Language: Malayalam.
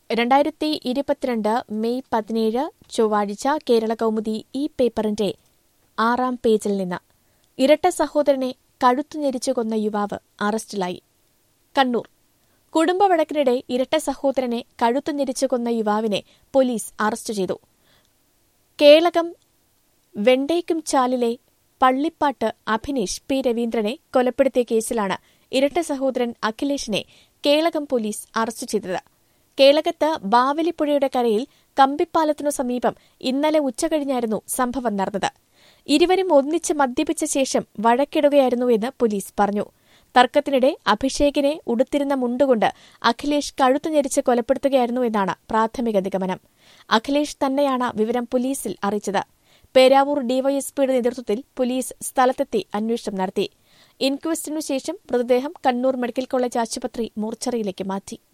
രണ്ടായിരത്തി ഇരുപത്തിരണ്ട് മെയ് പതിനേഴ് ചൊവ്വാഴ്ച കേരള കൗമുദി ഈ പേപ്പറിന്റെ ആറാം പേജിൽ നിന്ന് ഇരട്ട സഹോദരനെ കഴുത്തു ഞെരിച്ചു കൊന്ന യുവാവ് അറസ്റ്റിലായി കണ്ണൂർ കുടുംബ വഴക്കിനിടെ ഇരട്ട സഹോദരനെ കഴുത്തു ഞെരിച്ചു കൊന്ന യുവാവിനെ പോലീസ് അറസ്റ്റ് ചെയ്തു കേളകം വെണ്ടേക്കും ചാലിലെ പള്ളിപ്പാട്ട് അഭിനേഷ് പി രവീന്ദ്രനെ കൊലപ്പെടുത്തിയ കേസിലാണ് ഇരട്ട സഹോദരൻ അഖിലേഷിനെ കേളകം പോലീസ് അറസ്റ്റ് ചെയ്തത് കേളകത്ത് ബാവലിപ്പുഴയുടെ കരയിൽ കമ്പിപ്പാലത്തിനു സമീപം ഇന്നലെ ഉച്ചകഴിഞ്ഞായിരുന്നു സംഭവം നടന്നത് ഇരുവരും ഒന്നിച്ച് മദ്യപിച്ച ശേഷം വഴക്കിടുകയായിരുന്നുവെന്ന് പോലീസ് പറഞ്ഞു തർക്കത്തിനിടെ അഭിഷേകിനെ ഉടുത്തിരുന്ന മുണ്ടുകൊണ്ട് അഖിലേഷ് കഴുത്തു ഞെരിച്ച് കൊലപ്പെടുത്തുകയായിരുന്നുവെന്നാണ് പ്രാഥമിക നിഗമനം അഖിലേഷ് തന്നെയാണ് വിവരം പോലീസിൽ അറിയിച്ചത് പേരാവൂർ ഡിവൈഎസ്പിയുടെ നേതൃത്വത്തിൽ പോലീസ് സ്ഥലത്തെത്തി അന്വേഷണം നടത്തി ഇൻക്വസ്റ്റിനു ശേഷം മൃതദേഹം കണ്ണൂർ മെഡിക്കൽ കോളേജ് ആശുപത്രി മോർച്ചറിയിലേക്ക് മാറ്റി